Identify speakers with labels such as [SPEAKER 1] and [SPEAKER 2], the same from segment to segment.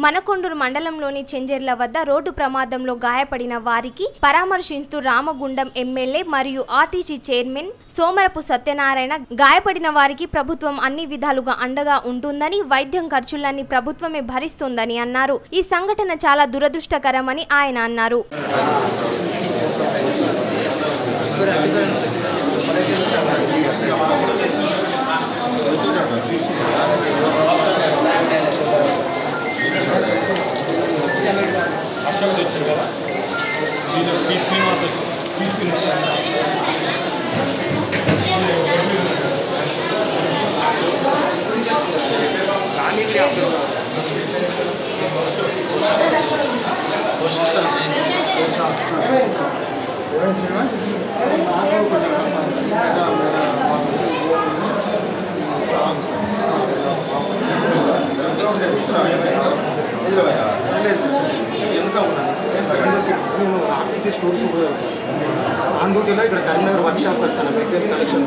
[SPEAKER 1] మనకొండూరు మండలంలోని చెంజర్ల వద్ద రోడ్డు ప్రమాదంలో గాయపడిన వారికి పరామర్శిస్తూ రామగుండం ఎమ్మెల్యే మరియు ఆర్టీసీ చైర్మన్ సోమరపు సత్యనారాయణ గాయపడిన వారికి ప్రభుత్వం అన్ని విధాలుగా అండగా ఉంటుందని వైద్యం ఖర్చులన్నీ ప్రభుత్వమే భరిస్తుందని అన్నారు ఈ సంఘటన చాలా దురదృష్టకరమని ఆయన అన్నారు
[SPEAKER 2] అశోక్ వచ్చింది కదా శ్రీనివాస్ పి శ్రీనివాస్ వచ్చి పి శ్రీనివాస్
[SPEAKER 3] నేను ఆర్టీసీ స్టోర్ సూపర్ ఆన్ డ్యూటీలో ఇక్కడ కరీంనగర్ వర్క్ షాప్ వస్తాను మెటీరియల్ కలెక్షన్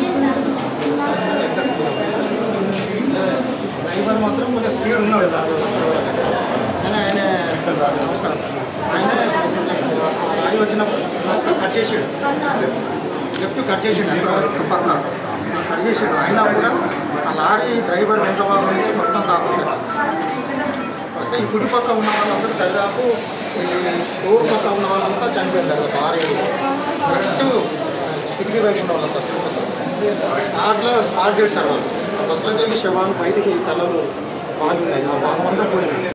[SPEAKER 3] డ్రైవర్ మాత్రం కొంచెం స్పీడ్ ఉన్నాడు ఆయన ఆయన నమస్కారం ఆయన గాడి వచ్చినప్పుడు కాస్త కట్ చేసాడు లెఫ్ట్ కట్ చేసాడు పక్క కట్ చేసాడు అయినా కూడా ఆ లారీ డ్రైవర్ వెంట భాగం నుంచి మొత్తం కాకుండా వస్తే ఈ కుడి పక్క ఉన్న వాళ్ళందరూ దాదాపు ఈ స్టోర్ పక్క ఉన్న వాళ్ళంతా చనిపోయిన తర్వాత ఆరు ఏడు కరెక్ట్ కిటికీ వైపు ఉన్న వాళ్ళంతా స్పాట్లో స్పాట్ చేశారు వాళ్ళు బస్సులోకి వెళ్ళి శవాలు బయటికి తలలు బాగున్నాయి ఆ భాగం అంతా పోయింది